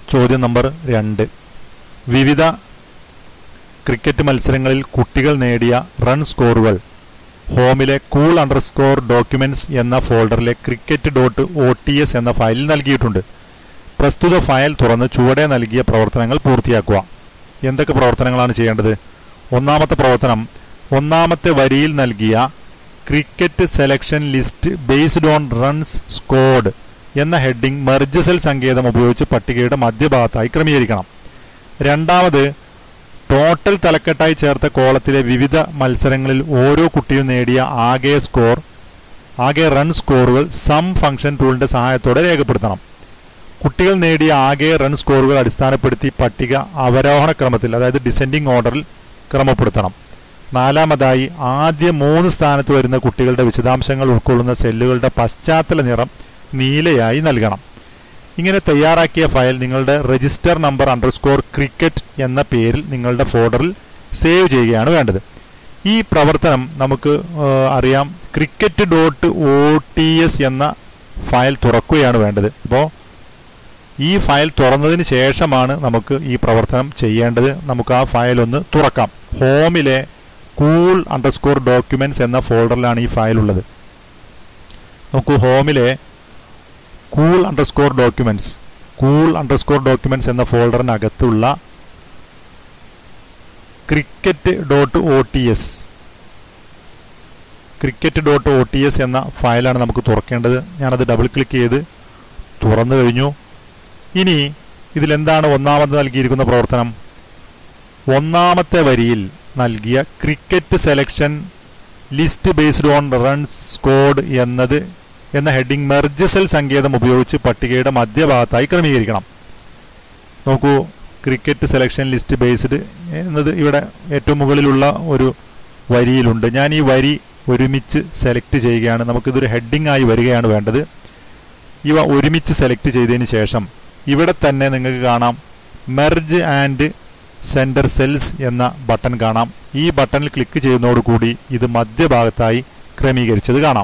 ചോദ്യം നമ്പർ രണ്ട് വിവിധ ക്രിക്കറ്റ് മത്സരങ്ങളിൽ കുട്ടികൾ നേടിയ റൺ സ്കോറുകൾ ഹോമിലെ കൂൾ അണ്ടർസ്കോർ ഡോക്യുമെന്റ്സ് എന്ന ഫോൾഡറിലെ cricket dot O T S എന്ന ഫയലിൽ നൽകിയിട്ടുണ്ട് പ്രസ്തുത ഫയൽ തുറന്ന് ചുവടെ നൽകിയ പ്രവർത്തനങ്ങൾ പൂർത്തിയാക്കുക എന്തൊക്കെ പ്രവർത്തനങ്ങളാണ് ചെയ്യേണ്ടത് ഒന്നാമത്തെ പ്രവർത്തനം ഒന്നാമത്തെ വരിയിൽ നൽകിയ cricket selection list based on runs scored എന്ന ഹെഡിംഗ് മെർജസൽ സങ്കേതം ഉപയോഗിച്ച് പട്ടികയുടെ മധ്യഭാഗത്തായി ക്രമീകരിക്കണം രണ്ടാമത് ടോട്ടൽ തലക്കെട്ടായി ചേർത്ത കോളത്തിലെ വിവിധ മത്സരങ്ങളിൽ ഓരോ കുട്ടിയും നേടിയ ആകെ സ്കോർ ആകെ റൺ സ്കോറുകൾ സം ഫംഗ്ഷൻ ടൂളിന്റെ സഹായത്തോടെ രേഖപ്പെടുത്തണം കുട്ടികൾ നേടിയ ആകെ റൺ സ്കോറുകൾ അടിസ്ഥാനപ്പെടുത്തി പട്ടിക അവരോഹണ ക്രമത്തിൽ അതായത് ഡിസെൻഡിങ് ഓർഡറിൽ ക്രമപ്പെടുത്തണം നാലാമതായി ആദ്യ മൂന്ന് സ്ഥാനത്ത് വരുന്ന കുട്ടികളുടെ വിശദാംശങ്ങൾ ഉൾക്കൊള്ളുന്ന സെല്ലുകളുടെ പശ്ചാത്തല നിറം നീലയായി നൽകണം ഇങ്ങനെ തയ്യാറാക്കിയ ഫയൽ നിങ്ങളുടെ രജിസ്റ്റർ നമ്പർ അണ്ടർസ്കോർ ക്രിക്കറ്റ് എന്ന പേരിൽ നിങ്ങളുടെ ഫോൾഡറിൽ സേവ് ചെയ്യുകയാണ് വേണ്ടത് ഈ പ്രവർത്തനം നമുക്ക് ആ, അറിയാം cricket dot O T S എന്ന ഫയൽ തുറക്കുകയാണ് വേണ്ടത് അപ്പോൾ ഈ ഫയൽ തുറന്നതിന് ശേഷമാണ് നമുക്ക് ഈ പ്രവർത്തനം ചെയ്യേണ്ടത് നമുക്ക് ആ ഫയൽ ഒന്ന് തുറക്കാം ഹോമിലെ കൂൾ അണ്ടർസ്കോർ ഡോക്യുമെന്റ്സ് എന്ന ഫോൾഡറിലാണ് ഈ ഫയൽ ഉള്ളത് നോക്കൂ ഹോമിലെ school underscore documents school underscore documents എന്ന ഫോൾഡറിനകത്തുള്ള cricket dot O T S cricket dot O T S എന്ന ഫയലാണ് നമുക്ക് തുറക്കേണ്ടത് ഞാനത് ഡബിൾ ക്ലിക്ക് ചെയ്ത് തുറന്നു കഴിഞ്ഞു ഇനി ഇതിലെന്താണ് ഒന്നാമത് നൽകിയിരിക്കുന്ന പ്രവർത്തനം ഒന്നാമത്തെ വരിയിൽ നൽകിയ cricket selection list based on runs scored എന്നത് എന്ന ഹെഡിംഗ് മെർജസൽ സങ്കേതം ഉപയോഗിച്ച് പട്ടികയുടെ മധ്യഭാഗത്തായി ക്രമീകരിക്കണം നോക്കൂ ക്രിക്കറ്റ് സെലക്ഷൻ ലിസ്റ്റ് ബേസ്ഡ് എന്നത് ഇവിടെ ഏറ്റവും മുകളിലുള്ള ഒരു വരിയിലുണ്ട് ഞാൻ ഈ വരി ഒരുമിച്ച് സെലക്ട് ചെയ്യുകയാണ് നമുക്കിതൊരു ഹെഡിംഗ് ആയി വരികയാണ് വേണ്ടത് ഇവ ഒരുമിച്ച് സെലക്ട് ചെയ്തതിന് ശേഷം ഇവിടെ തന്നെ നിങ്ങൾക്ക് കാണാം മെർജ് ആൻഡ് സെൻറ്റർ സെൽസ് എന്ന ബട്ടൺ കാണാം ഈ ബട്ടണിൽ ക്ലിക്ക് ചെയ്യുന്നതോടുകൂടി ഇത് മധ്യഭാഗത്തായി ക്രമീകരിച്ചത് കാണാം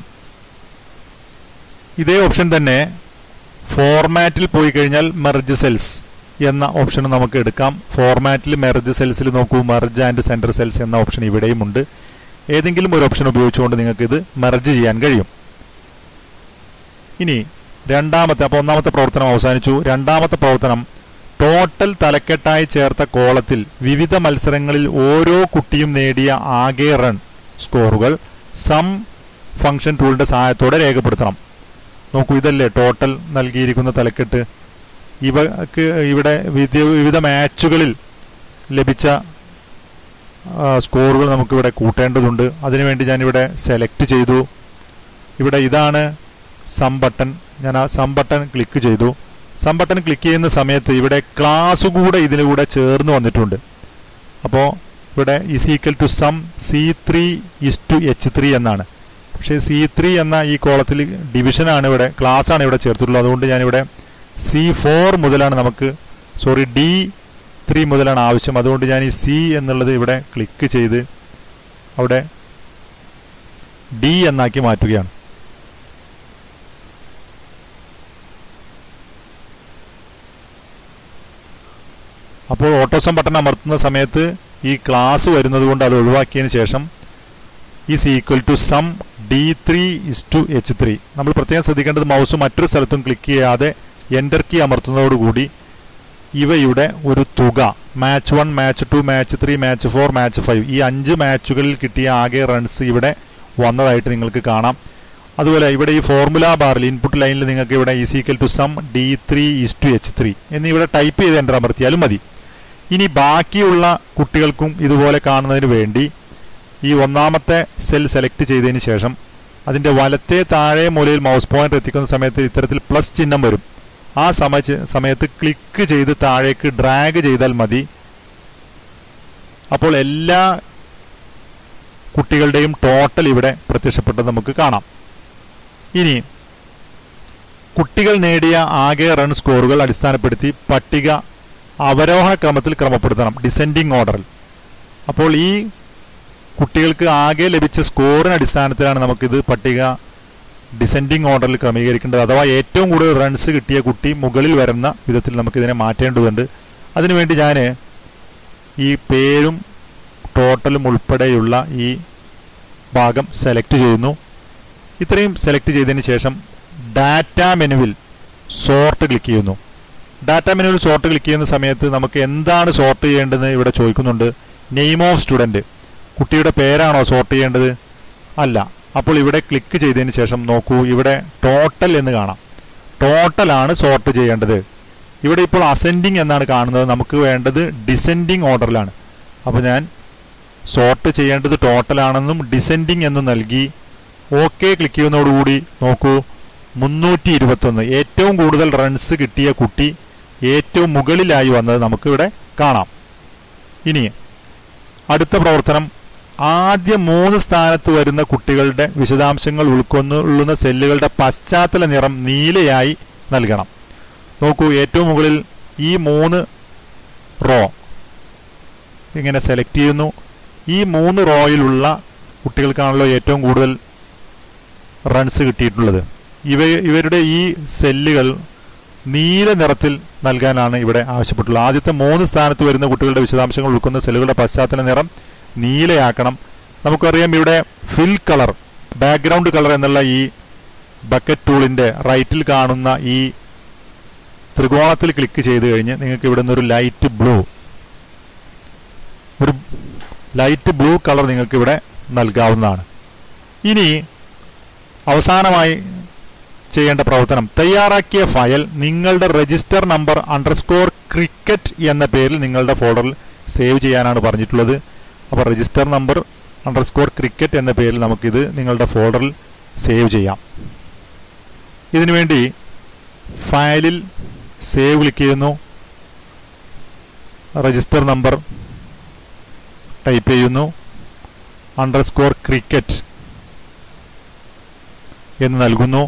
ഇതേ ഓപ്ഷൻ തന്നെ ഫോർമാറ്റിൽ പോയി കഴിഞ്ഞാൽ മെർജ് സെൽസ് എന്ന ഓപ്ഷൻ നമുക്ക് എടുക്കാം ഫോർമാറ്റിൽ മെർജ് സെൽസിൽ നോക്കൂ മെർജ് ആൻഡ് സെൻറ്റർ സെൽസ് എന്ന ഓപ്ഷൻ ഇവിടെയും ഉണ്ട് ഏതെങ്കിലും ഒരു ഓപ്ഷൻ ഉപയോഗിച്ചുകൊണ്ട് നിങ്ങൾക്ക് ഇത് മെർജ് ചെയ്യാൻ കഴിയും ഇനി രണ്ടാമത്തെ അപ്പോൾ ഒന്നാമത്തെ പ്രവർത്തനം അവസാനിച്ചു രണ്ടാമത്തെ പ്രവർത്തനം ടോട്ടൽ തലക്കെട്ടായി ചേർത്ത കോളത്തിൽ വിവിധ മത്സരങ്ങളിൽ ഓരോ കുട്ടിയും നേടിയ ആകെ റൺ സ്കോറുകൾ സം ഫംഗ്ഷൻ ടൂളിന്റെ സഹായത്തോടെ രേഖപ്പെടുത്തണം നോക്കൂ ഇതല്ലേ ടോട്ടൽ നൽകിയിരിക്കുന്ന തലക്കെട്ട് ഇവക്ക് ഇവിടെ വിവിധ വിവിധ മാച്ചുകളിൽ ലഭിച്ച ആ, സ്കോറുകൾ നമുക്കിവിടെ കൂട്ടേണ്ടതുണ്ട് അതിനുവേണ്ടി ഞാനിവിടെ സെലക്ട് ചെയ്തു ഇവിടെ ഇതാണ് സം ബട്ടൺ ഞാൻ ആ സം ബട്ടൺ ക്ലിക്ക് ചെയ്തു സം ബട്ടൺ ക്ലിക്ക് ചെയ്യുന്ന സമയത്ത് ഇവിടെ ക്ലാസ് കൂടെ ഇതിലൂടെ ചേർന്ന് വന്നിട്ടുണ്ട് അപ്പോൾ ഇവിടെ is equal to sum C three is to H three എന്നാണ് പക്ഷേ സി ത്രീ എന്ന ഈ കോളത്തിൽ ഡിവിഷനാണ് ഇവിടെ ക്ലാസ് ആണ് ഇവിടെ ചേർത്തിട്ടുള്ളത് അതുകൊണ്ട് ഞാനിവിടെ സി ഫോർ മുതലാണ് നമുക്ക് സോറി ഡി ത്രീ മുതലാണ് ആവശ്യം അതുകൊണ്ട് ഞാൻ ഈ സി എന്നുള്ളത് ഇവിടെ ക്ലിക്ക് ചെയ്ത് അവിടെ ഡി എന്നാക്കി മാറ്റുകയാണ് അപ്പോൾ ഓട്ടോസം ബട്ടൺ അമർത്തുന്ന സമയത്ത് ഈ ക്ലാസ് വരുന്നത് കൊണ്ട് അത് ഒഴിവാക്കിയതിന് ശേഷം is equal to sum D three is to H three നമ്മൾ പ്രത്യേകം ശ്രദ്ധിക്കേണ്ടത് മൗസ് മറ്റൊരു സ്ഥലത്തും ക്ലിക്ക് ചെയ്യാതെ എൻ്റർ കീ അമർത്തുന്നതോടുകൂടി ഇവയുടെ ഒരു തുക match one match two match three match four match five ഈ അഞ്ച് മാച്ചുകളിൽ കിട്ടിയ ആകെ റൺസ് ഇവിടെ വന്നതായിട്ട് നിങ്ങൾക്ക് കാണാം അതുപോലെ ഇവിടെ ഈ ഫോർമുല ബാറിൽ ഇൻപുട്ട് ലൈനിൽ നിങ്ങൾക്ക് ഇവിടെ is equal to sum D three is to H three എന്നിവിടെ ടൈപ്പ് ചെയ്ത് എൻ്റർ അമർത്തിയാലും മതി ഇനി ബാക്കിയുള്ള കുട്ടികൾക്കും ഇതുപോലെ കാണുന്നതിന് വേണ്ടി ഈ ഒന്നാമത്തെ സെൽ സെലക്ട് ചെയ്തതിന് ശേഷം അതിന്റെ വലത്തെ താഴെ മൂലയിൽ മൗസ് പോയിന്റർ എത്തിക്കുന്ന സമയത്ത് ഇത്തരത്തിൽ പ്ലസ് ചിഹ്നം വരും ആ സമയ സമയത്ത് ക്ലിക്ക് ചെയ്ത് താഴേക്ക് ഡ്രാഗ് ചെയ്താൽ മതി അപ്പോൾ എല്ലാ കുട്ടികളുടെയും ടോട്ടൽ ഇവിടെ പ്രത്യക്ഷപ്പെട്ടത് നമുക്ക് കാണാം ഇനി കുട്ടികൾ നേടിയ ആകെ റൺ സ്കോറുകൾ അടിസ്ഥാനപ്പെടുത്തി പട്ടിക അവരോഹണ ക്രമത്തിൽ ക്രമപ്പെടുത്തണം ഡിസെൻഡിങ് ഓർഡറിൽ അപ്പോൾ ഈ കുട്ടികൾക്ക് ആകെ ലഭിച്ച സ്കോറിന് അടിസ്ഥാനത്തിലാണ് നമുക്കിത് പട്ടിക ഡിസെൻഡിങ് ഓർഡറിൽ ക്രമീകരിക്കേണ്ടത് അഥവാ ഏറ്റവും കൂടുതൽ റൺസ് കിട്ടിയ കുട്ടി മുകളിൽ വരുന്ന വിധത്തിൽ നമുക്കിതിനെ മാറ്റേണ്ടതുണ്ട് അതിനുവേണ്ടി ഞാൻ ഈ പേരും ടോട്ടലും ഉൾപ്പെടെയുള്ള ഈ ഭാഗം സെലക്ട് ചെയ്യുന്നു ഇത്രയും സെലക്ട് ചെയ്തതിന് ശേഷം ഡാറ്റ മെനുവിൽ സോർട്ട് ക്ലിക്ക് ചെയ്യുന്നു ഡാറ്റ മെനുവിൽ സോർട്ട് ക്ലിക്ക് ചെയ്യുന്ന സമയത്ത് നമുക്ക് എന്താണ് സോർട്ട് ചെയ്യേണ്ടതെന്ന് ഇവിടെ ചോദിക്കുന്നുണ്ട് നെയിം ഓഫ് സ്റ്റുഡൻറ്റ് കുട്ടിയുടെ പേരാണോ സോർട്ട് ചെയ്യേണ്ടത് അല്ല അപ്പോൾ ഇവിടെ ക്ലിക്ക് ചെയ്തതിന് ശേഷം നോക്കൂ ഇവിടെ ടോട്ടൽ എന്ന് കാണാം ടോട്ടലാണ് സോർട്ട് ചെയ്യേണ്ടത് ഇവിടെ ഇപ്പോൾ അസെൻഡിങ് എന്നാണ് കാണുന്നത് നമുക്ക് വേണ്ടത് ഡിസെൻഡിങ് ഓർഡറിലാണ് അപ്പോൾ ഞാൻ സോർട്ട് ചെയ്യേണ്ടത് ടോട്ടലാണെന്നും ഡിസെൻഡിങ് എന്നും നൽകി ഓക്കെ ക്ലിക്ക് ചെയ്യുന്നതോടുകൂടി നോക്കൂ മുന്നൂറ്റി ഇരുപത്തൊന്ന് ഏറ്റവും കൂടുതൽ റൺസ് കിട്ടിയ കുട്ടി ഏറ്റവും മുകളിലായി വന്നത് നമുക്കിവിടെ കാണാം ഇനി അടുത്ത പ്രവർത്തനം ആദ്യ മൂന്ന് സ്ഥാനത്ത് വരുന്ന കുട്ടികളുടെ വിശദാംശങ്ങൾ ഉൾക്കൊള്ളുന്ന സെല്ലുകളുടെ പശ്ചാത്തല നിറം നീലയായി നൽകണം നോക്കൂ ഏറ്റവും മുകളിൽ ഈ മൂന്ന് റോ ഇങ്ങനെ സെലക്ട് ചെയ്യുന്നു ഈ മൂന്ന് റോയിലുള്ള കുട്ടികൾക്കാണല്ലോ ഏറ്റവും കൂടുതൽ റൺസ് കിട്ടിയിട്ടുള്ളത് ഇവ ഇവരുടെ ഈ സെല്ലുകൾ നീല നിറത്തിൽ നൽകാനാണ് ഇവിടെ ആവശ്യപ്പെട്ടുള്ളത് ആദ്യത്തെ മൂന്ന് സ്ഥാനത്ത് വരുന്ന കുട്ടികളുടെ വിശദാംശങ്ങൾ ഉൾക്കൊള്ളുന്ന സെല്ലുകളുടെ പശ്ചാത്തല നിറം നീലയാക്കണം നമുക്കറിയാം ഇവിടെ ഫിൽ കളർ ബാക്ക്ഗ്രൗണ്ട് കളർ എന്നുള്ള ഈ ബക്കറ്റ് ടൂളിന്റെ റൈറ്റിൽ കാണുന്ന ഈ ത്രികോണത്തിൽ ക്ലിക്ക് ചെയ്ത് കഴിഞ്ഞ് നിങ്ങൾക്ക് ഇവിടെ നിന്നൊരു ലൈറ്റ് ബ്ലൂ ഒരു ലൈറ്റ് ബ്ലൂ കളർ നിങ്ങൾക്ക് ഇവിടെ നൽകാവുന്നതാണ് ഇനി അവസാനമായി ചെയ്യേണ്ട പ്രവർത്തനം തയ്യാറാക്കിയ ഫയൽ നിങ്ങളുടെ രജിസ്റ്റർ നമ്പർ അണ്ടർസ്കോർ ക്രിക്കറ്റ് എന്ന പേരിൽ നിങ്ങളുടെ ഫോൾഡറിൽ സേവ് ചെയ്യാനാണ് പറഞ്ഞിട്ടുള്ളത് അപ്പോൾ രജിസ്റ്റർ നമ്പർ അണ്ടർസ്കോർ ക്രിക്കറ്റ് എന്ന പേരിൽ നമുക്കിത് നിങ്ങളുടെ ഫോൾഡറിൽ സേവ് ചെയ്യാം ഇതിനുവേണ്ടി ഫയലിൽ സേവ് ക്ലിക്ക് ചെയ്യുന്നു രജിസ്റ്റർ നമ്പർ ടൈപ്പ് ചെയ്യുന്നു അണ്ടർസ്കോർ ക്രിക്കറ്റ് എന്ന് നൽകുന്നു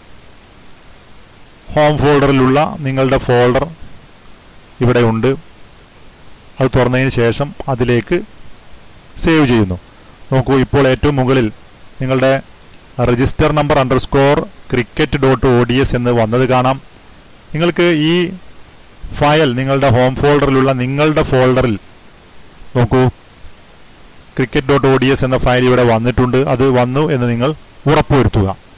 ഹോം ഫോൾഡറിലുള്ള നിങ്ങളുടെ ഫോൾഡർ ഇവിടെ ഉണ്ട് അത് തുറന്നതിന് ശേഷം അതിലേക്ക് സേവ് ചെയ്യുന്നു നോക്കൂ ഇപ്പോൾ ഏറ്റവും മുകളിൽ നിങ്ങളുടെ register number underscore cricket dot O D S എന്ന് വന്നത് കാണാം നിങ്ങൾക്ക് ഈ ഫയൽ നിങ്ങളുടെ ഹോം ഫോൾഡറിലുള്ള നിങ്ങളുടെ ഫോൾഡറിൽ നോക്കൂ cricket dot O D S എന്ന ഫയൽ ഇവിടെ വന്നിട്ടുണ്ട് അത് വന്നു എന്ന് നിങ്ങൾ ഉറപ്പുവരുത്തുക